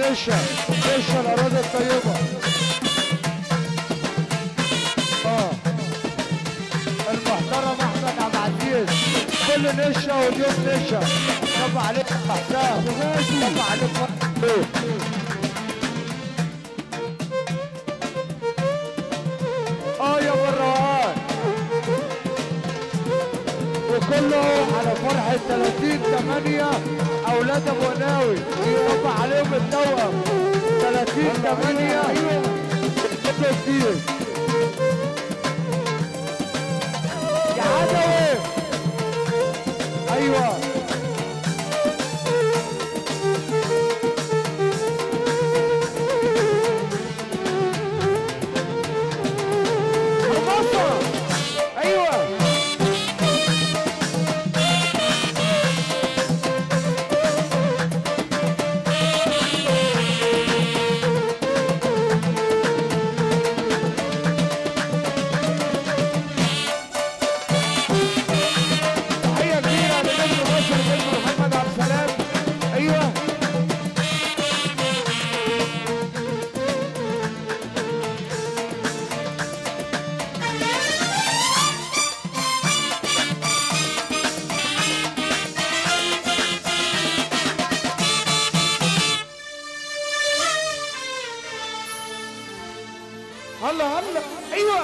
نشا نشا الاراضي الطيبه اه المحترم احمد عبد العزيز كل نشا واليوم نشا طب عليك محترم طب عليك محترم اه يا مروان وكله على فرحة 30 8 أولاد أبو ناوي يرفع عليهم التوأم 30 8 كله كتير يا عدوي أيوه حمصة أيوه تحية كبيرة لنجم مصر نجم محمد عبد السلام أيوه هلا هلا ايوه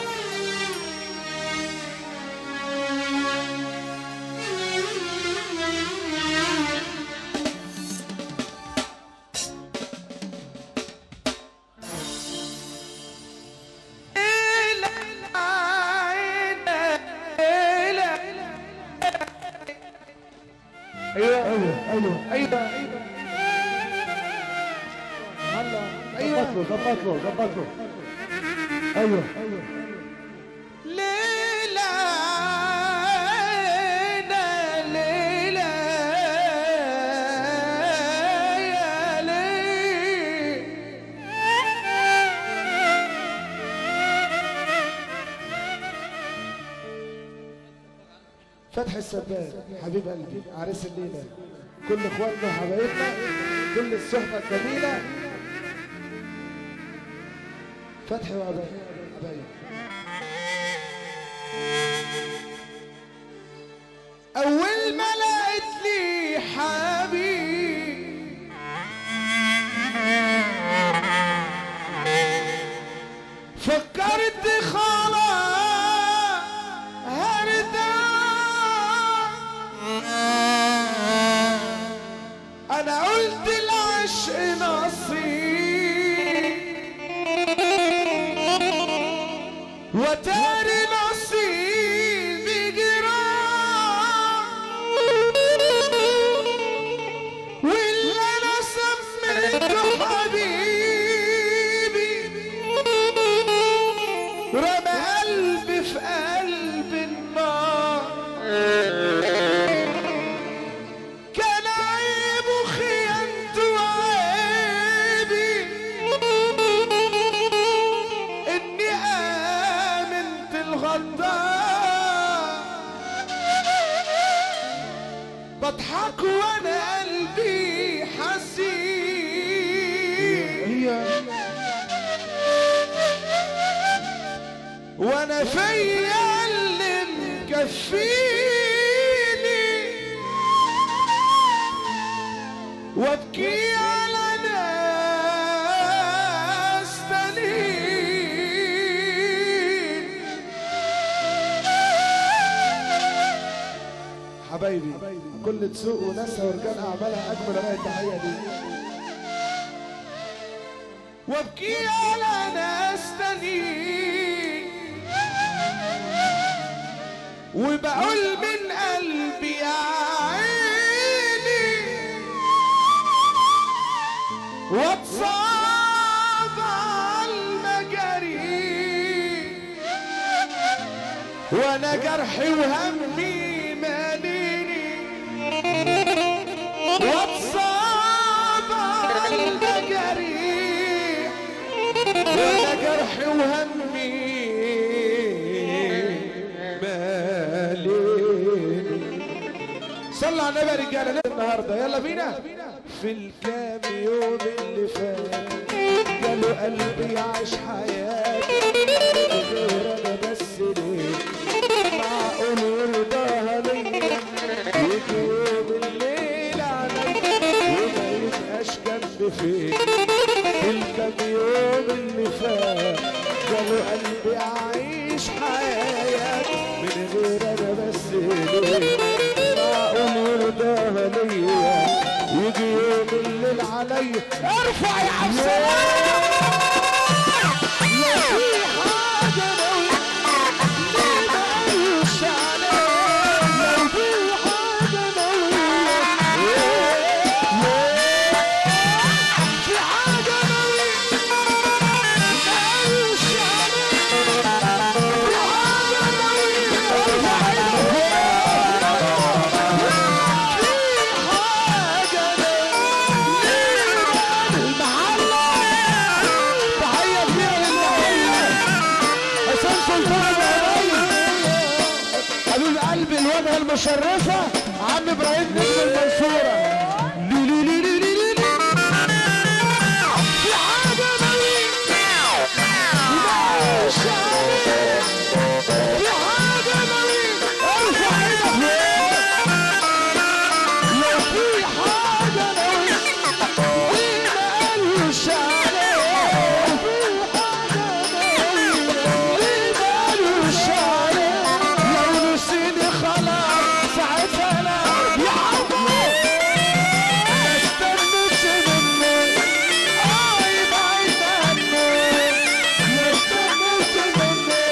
ايوه ايوه ايوه ايوه هلا ايوه ظبط له ظبط له ظبط له ايوه ليلى ليلى يا ليل فتحي السبان حبيب قلبي عريس الليله كل اخواتنا وحبايبنا كل الصحبه الجميله فتحي وحبايب حبايب أول ما لقيت لي حبيب فكرت خلاص هردا أنا قلت العشق نصيب وتاري نصيبي جراح واللي انا سميته حبيبي رمى قلبي في قلب النار كان عيبه خيانته وعيبي اني امنت الغدار بضحك وانا قلبي حزين هي وانا فيا اللي مكفيني وابكي على ناس تانيين حبايبي كل تسوق وناسها ورجال اعمالها اجمل رأي التحيه دي وابكي على ناس تانيين وبقول من قلبي يا عيني واتصاب على المجاري وانا جرحي وهمي ماليني واتصاب على المجاري وانا جرحي وهمي ماليني صلى على النبي يا رجاله النهارده يلا بينا في الكام يوم اللي فات جاله قلبي يعيش حياتي غير انا بس ليه معقول يرضاها ليا يجي يوم الليل عليا وما يبقاش جنب فين في الكام يوم اللي فات جاله قلبي اعيش حياتي من غير انا بس ليه معقول يرضاها ليا يجي يوم الليل عليا ارفع يا عبد لا في حاجه ناوي مالوش عليه لو في حاجه ناوي في حاجه ناوي مالوش عليه في حاجه ناوي ارفع حبيب قلبي الواجهه المشرفه عم ابراهيم نجم المنصوره لي لي لي لي لي لي لي. في حاجه ناوي مش عارف. في حاجه ناوي ارفع ايدك لو في حاجه ناوي وما قالوش عليه في حاجه ناوي وما قالوش عليه لو نسيني خلاص ساعتها لا يا عمو ما استنوش مني اه يبعد عني ما استنوش مني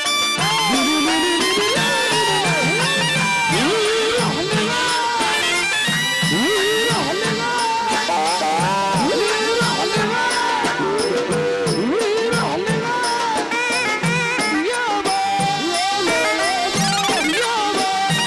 يروح لمال يروح لمال يروح لمال يروح لمال يابا يابا يابا يابا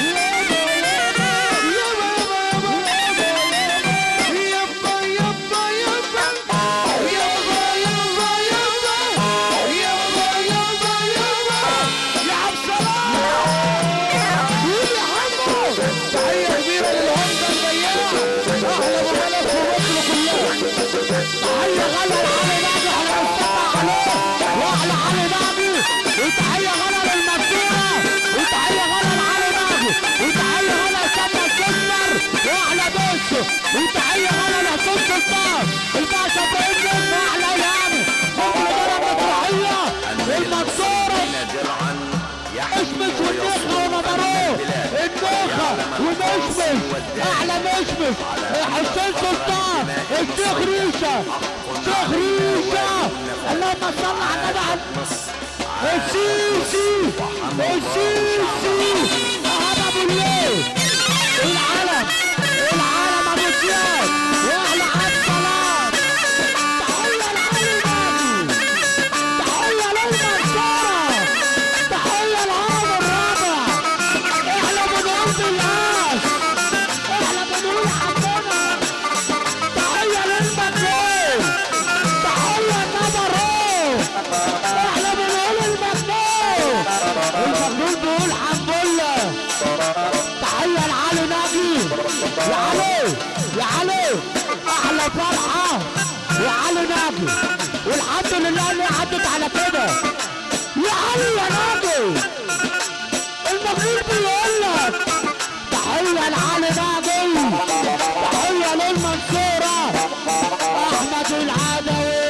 وتحية غلا للمفتوحة وتحية غلا لعلي ناجي وتحية غلا لسما الكسر واحلى بس وتحية غلا لحسين سلطان الباشا بينزل واحلى يامي مقدرة مسرحية المنصورة اشمش والنخلة ومبروك النخة ومشمش احلى مشمش حسين سلطان الشيخ ريشة الشيخ ريشة اللهم صل على النبي السيسي السيسي احمد ابو الليل العلم العلم ابو زياد واحلى عبد السلام تحية لعلي ناجي تحية للمنصورة تحية العرب الرابع احنا بنقول بالناس احنا بنقول حقنا تحية للمجنون تحية لنبرو احنا بنقول المجنون المجنون بيقول حمد الله تحية لعلي ناجي يا علي يا علي احلى فرحة يا علي ناجي والحمد لله اللي عدت على كده يا علي يا ناجي المجنون بيقول لك تحية لعلي ناجي تحية للمنصورة احمد العدوي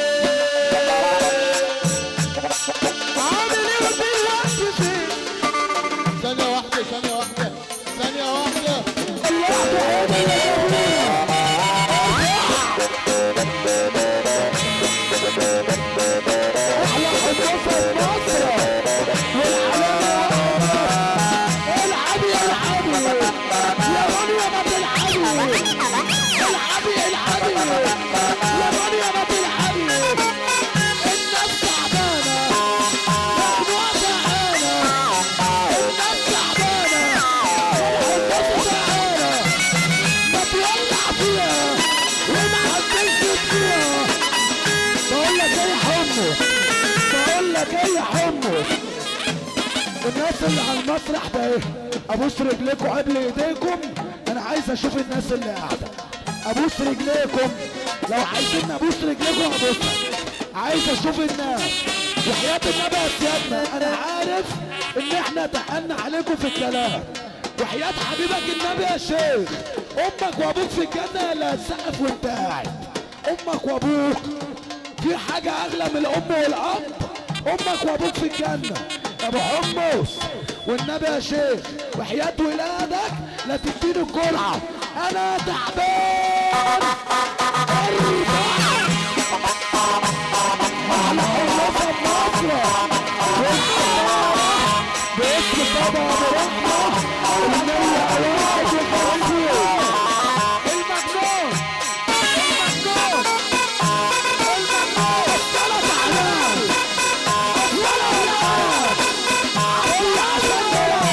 عامل ايه في الوقت فين ثانية واحدة ثانية واحدة ثانية واحدة الله بعيد يا جميل احلى حدوثة مصر والعلامة العبي العبي يا مريم العبي العبي العبي يا مريم العبي الناس تعبانة مخنوقة تعبانة الناس تعبانة الحدوثة تعبانة ما تولع فيها وما هتنزل فيها بقول لك ايه يا حمص بقول لك ايه يا حمص الناس اللي على المسرح ده ايه ابوس رجليكم قبل ايديكم انا عايز اشوف الناس اللي قاعده ابوس رجليكم لو عايزين ابوس رجليكم ابوسها عايز اشوف الناس وحياة النبي يا سيادنا انا عارف ان احنا تقلنا عليكم في الكلام وحياة حبيبك النبي يا شيخ امك وابوك في الجنة اللي هتسقف وانت قاعد امك وابوك في حاجة اغلى من الام والاب امك وابوك في الجنة يا ابو حمص والنبي يا شيخ وحياة ولادك لا تديني الجرعة انا تعبان ارفع على حراسة مصر باسم بابا ابو رحمة المية اواد وفرنسي المجنون المجنون المجنون الثلاث اعلام ولا ولاد عبد عشان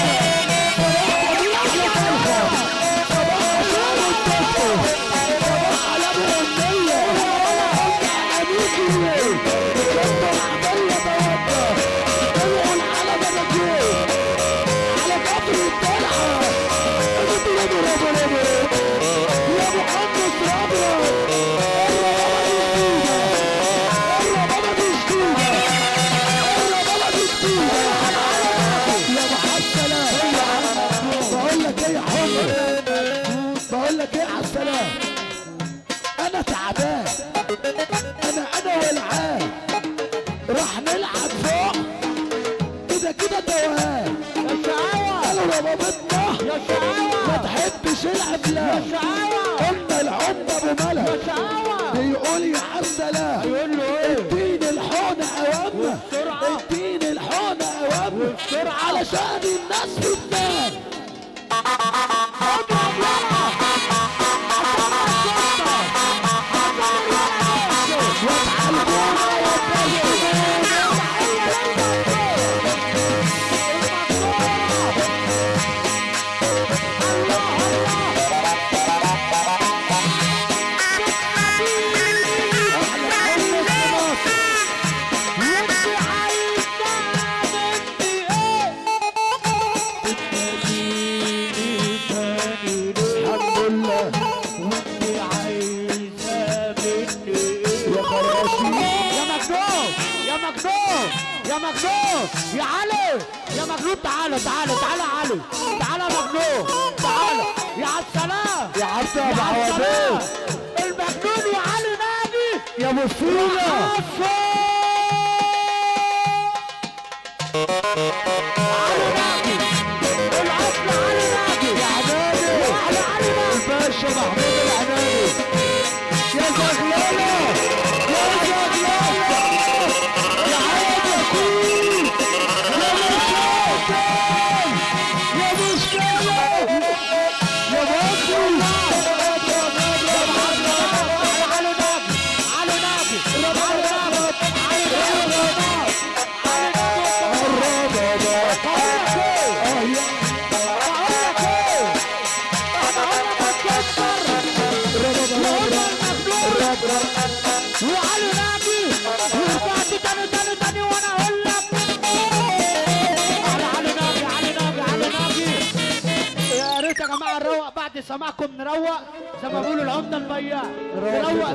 صباح شهر الدكتور صباح على ابو النية على ميكي دكتور عبدالله بوابة طلعوا العلبة مجيء على قطر الطلعة انت يا ابو رابو رابو يا محمد رابو الربابة دي جديدة الربابة دي جديدة يا محمد سلام بقول لك ايه يا حمد بقول لك ايه على السلام انا تعبان انا انا والعاب راح نلعب فوق كده كده توهان يا شعاوة قالوا ربابتنا يا شعاوة ما تحبش الافلام شعاوة قلنا العمده ابو يا ملك شعاوة بيقول يا عم سلام يقول له ايه اديني الحونه اوامنا وبسرعة. اديني الحونه اوامنا وبسرعة. علشان الناس بتنام وتعلمونا الحمد لله يا خراشي يا مجنون يا مجنون يا مجنون يا علي يا مجنون تعالى تعالى تعالى يا علي تعالى يا مجنون تعالى يا عبد السلام يا عبد يا ابو عبد السلام عوضين المجنون يا علي نادي يا مصيبه علي نادي العصر علي نادي يا عبادي علي علي نادي الباشا محمود العناني يا زغلله يا زغلله يا عيد يا كويس يا مشاكل يا مشكله يا بطل علي نادي علي نادي علي نادي علي نادي وعلي نادي ورجعت تاني تاني تاني وانا اقول لك على علي نادي علي نادي علي نادي يا ريت يا جماعه نروق بعد سماعكم نروق زي ما بيقولوا العمده البياع نروق